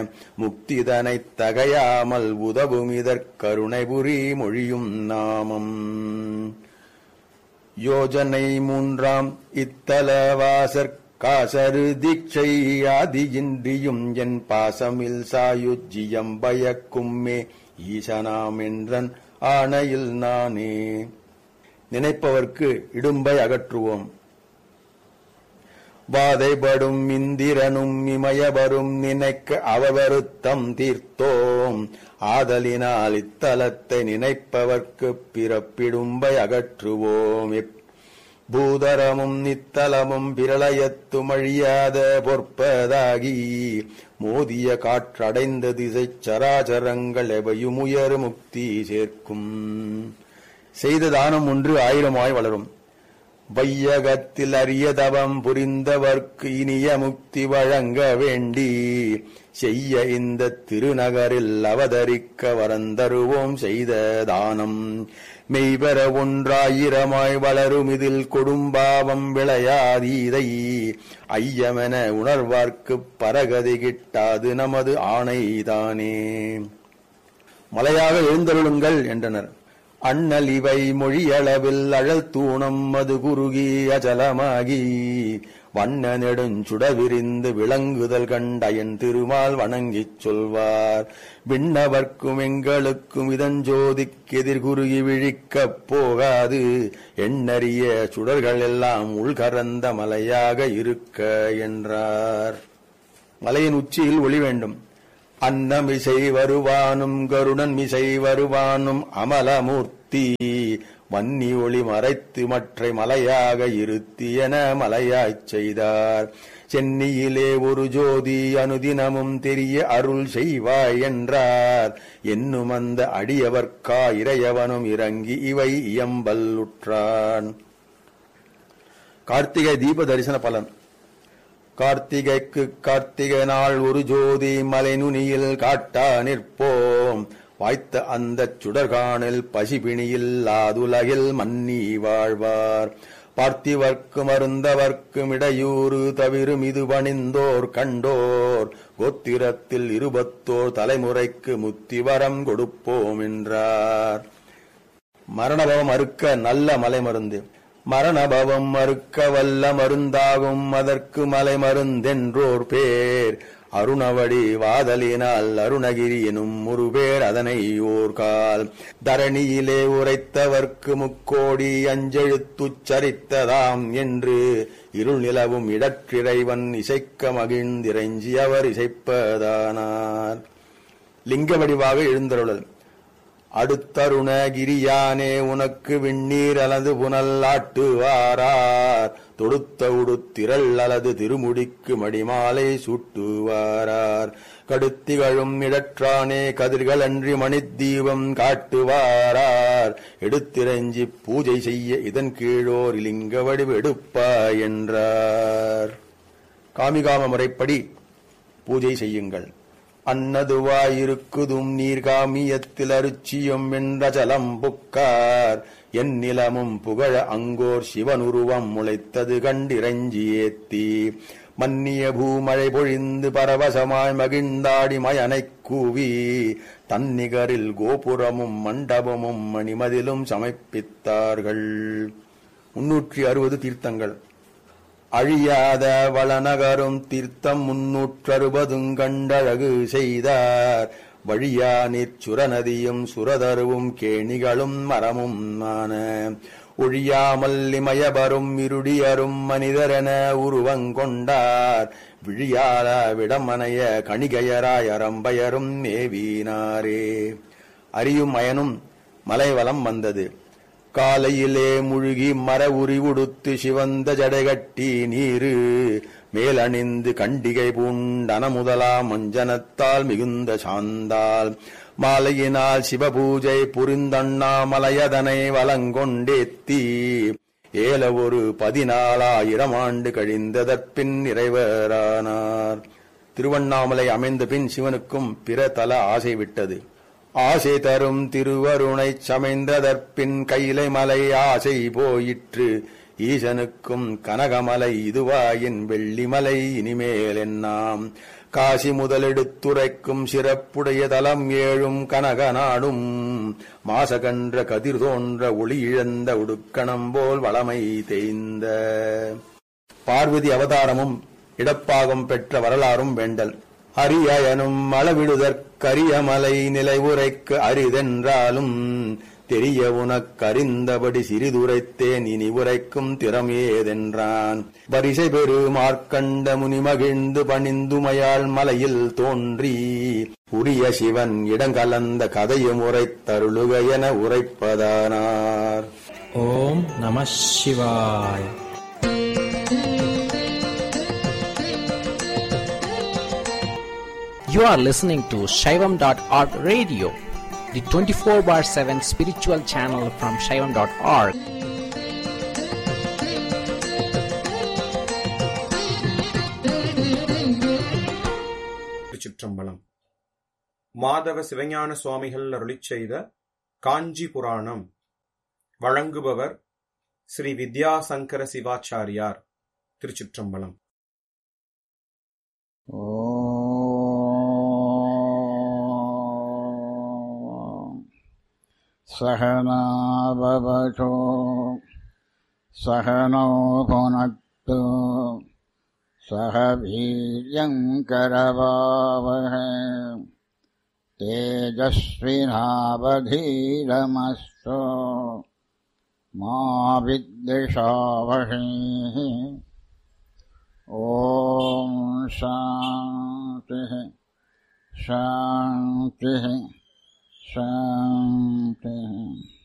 முக்திதனைத் தகையாமல் உதவும் இதற்கருணை புரி மொழியும் நாமம் யோஜனை மூன்றாம் இத்தலவாசற் காசரு தீட்சை ஆதியின்றியும் என் பாசமில் சாயுஜ்ஜியம் பயக்கும்மே ஈசனாம் என்றன் ஆணையில் நானே நினைப்பவர்க்கு இடும்பை அகற்றுவோம் வாதைபடும் இந்திரனும் இமயவரும் நினைக்க அவர் வருத்தம் தீர்த்தோம் ஆதலினால் இத்தலத்தை நினைப்பவர்க்கு பிறப்பிடும்பை அகற்றுவோம் எப் பூதரமும் நித்தலமும் பிரளயத்துமழியாத பொற்பதாகி மோதிய காற்றடைந்த திசைச் சராச்சரங்கள் எவையும் உயர் முக்தி சேர்க்கும் செய்த தானம் ஒன்று ஆயிரமாய் வளரும் வையகத்தில் அரிய தவம் புரிந்தவர்க்கு இனிய முக்தி வழங்க வேண்டி செய்ய இந்த திருநகரில் அவதரிக்க வரந்தருவோம் செய்த தானம் மெய்பெற ஒன்றாயிரமாய் வளரும் இதில் கொடும்பாவம் விளையாதீதை ஐயமென உணர்வார்க்கு பரகதி கிட்டாது நமது ஆணைதானே மலையாக எழுந்தருளுங்கள் என்றனர் அண்ணல் இவை மொழியளவில் அழல் தூணம் மது குறுகி அஜலமாகி வண்ண நெடுஞ்சுட விரிந்து விளங்குதல் கண்டயன் திருமால் வணங்கிச் சொல்வார் விண்ணவர்க்கும் எங்களுக்கும் இதஞ்சோதிக்கெதிர் குறுகி விழிக்கப் போகாது எண்ணறிய சுடர்கள் எல்லாம் உள்கரந்த மலையாக இருக்க என்றார் மலையின் உச்சியில் ஒளி வேண்டும் அன்னமிசை வருவானும் கருணன் மிசை வருவானும் அமலமூர்த்தி வன்னி ஒளி மறைத்து மற்றை மலையாக இருத்தி என மலையாய்ச் செய்தார் சென்னியிலே ஒரு ஜோதி அனுதினமும் தெரிய அருள் செய்வாய் என்றார் என்னும் அந்த அடியவர்க்கா இறையவனும் இறங்கி இவை இயம்பல்லுற்றான் கார்த்திகை தீப தரிசன பலன் கார்த்திகைக்கு கார்த்திகை நாள் ஒரு ஜோதி மலைநுனியில் காட்டா நிற்போம் வாய்த்த அந்தச் சுடர்காணில் பசிபிணியில்லாதுலகில் மன்னி வாழ்வார் பார்த்திவர்க்கும் அருந்தவர்க்கும் இடையூறு தவிரும் இது பணிந்தோர் கண்டோர் கோத்திரத்தில் இருபத்தோர் தலைமுறைக்கு முத்திவரம் கொடுப்போம் என்றார் மரணபவம் அறுக்க நல்ல மலை மருந்து மரணபவம் மறுக்க வல்ல மருந்தாகும் அதற்கு மலை மருந்தென்றோர் பேர் அருணவடி வாதலினால் அருணகிரி எனும் ஒரு பேர் அதனை ஓர்கால் தரணியிலே உரைத்தவர்க்கு முக்கோடி அஞ்செழுத்துச் சரித்ததாம் என்று இருள் நிலவும் இடற்றிறைவன் இசைக்க மகிழ்ந்திரைஞ்சி அவர் இசைப்பதானார் லிங்க வடிவாக எழுந்தருளல் அடுத்தருணகிரியானே உனக்கு விண்ணீர் அல்லது புனல் ஆட்டுவாரார் தொடுத்த உடுத்திரள் அல்லது திருமுடிக்கு மடிமாலை சூட்டுவாரார் கடுத்திகழும் இடற்றானே கதிர்கள் அன்றி மணித்தீபம் காட்டுவாரார் எடுத்திரஞ்சி பூஜை செய்ய இதன் கீழோர் இலிங்க வடிவு எடுப்பா என்றார் காமிகாம முறைப்படி பூஜை செய்யுங்கள் அன்னதுவாயிருக்குதும் நீர்காமியத்தில் அருச்சியும் வென்றஜலம் புக்கார் என் நிலமும் புகழ அங்கோர் சிவனுருவம் முளைத்தது கண்டிரஞ்சி ஏத்தி மன்னிய பூமழை பொழிந்து பரவசமாய் மகிழ்ந்தாடி மயனைக் கூவி தன்னிகரில் கோபுரமும் மண்டபமும் மணிமதிலும் சமைப்பித்தார்கள் முன்னூற்றி அறுபது தீர்த்தங்கள் அழியாத வளநகரும் தீர்த்தம் முன்னூற்றறுபதும் கண்டழகு செய்தார் வழியா நிற்சுர நதியும் சுரதருவும் கேணிகளும் மரமும் ஆன ஒழியாமல் இமயபரும் இருடியரும் மனிதரென உருவங்கொண்டார் விழியால விடமனைய கணிகையராய் அரம்பயரும் மேவினாரே அரியும் அயனும் மலைவலம் வந்தது காலையிலே முழுகி மர உரி உடுத்து சிவந்த ஜடைகட்டி நீரு மேலணிந்து கண்டிகை பூண்டன முதலா மஞ்சனத்தால் மிகுந்த சாந்தால் மாலையினால் சிவபூஜை புரிந்தண்ணாமலையதனை வலங்கொண்டேத்தி ஏல ஒரு பதினாலாயிரம் ஆண்டு கழிந்ததற்பின் நிறைவரானார் திருவண்ணாமலை அமைந்த பின் சிவனுக்கும் பிற தல ஆசை விட்டது ஆசை தரும் திருவருணைச் சமைந்ததற்பின் கைலை மலை ஆசை போயிற்று ஈசனுக்கும் கனகமலை இதுவாயின் வெள்ளிமலை இனிமேல் என்னாம் காசி முதலெடுத்துரைக்கும் சிறப்புடைய தலம் ஏழும் கனக நாடும் மாசகன்ற கதிர் தோன்ற ஒளி இழந்த உடுக்கணம் போல் வளமை தேய்ந்த பார்வதி அவதாரமும் இடப்பாகம் பெற்ற வரலாறும் வேண்டல் அரியனும் அளவிடுதற்கரியமலை நிலை உரைக்கு அரிதென்றாலும் தெரிய உனக்கறிந்தபடி சிறிதுரைத்தேன் இனி உரைக்கும் திறமேதென்றான் பரிசை பெரு மார்க்கண்ட முனி மகிழ்ந்து பணிந்துமையாள் மலையில் தோன்றி உரிய சிவன் இடங்கலந்த கதையும் உரைத்தருளுக என உரைப்பதானார் ஓம் நம சிவாய் You are listening to Shaivam.org radio, the 24 bar 7 spiritual channel from Shaivam.org. திருச்சிற்றம்பலம் மாதவ சிவஞான சுவாமிகள் அருளிச் செய்த காஞ்சி புராணம் வழங்குபவர் ஸ்ரீ வித்யாசங்கர சிவாச்சாரியார் திருச்சிற்றம்பலம் ॐ सहनाववशो सहनो भुनक्तु सह वीर्यङ्करवावहै तेजस्विनावधीरमस्तु मा विद्विषावहै ॐ शान्तिः शान्तिः शान्तिः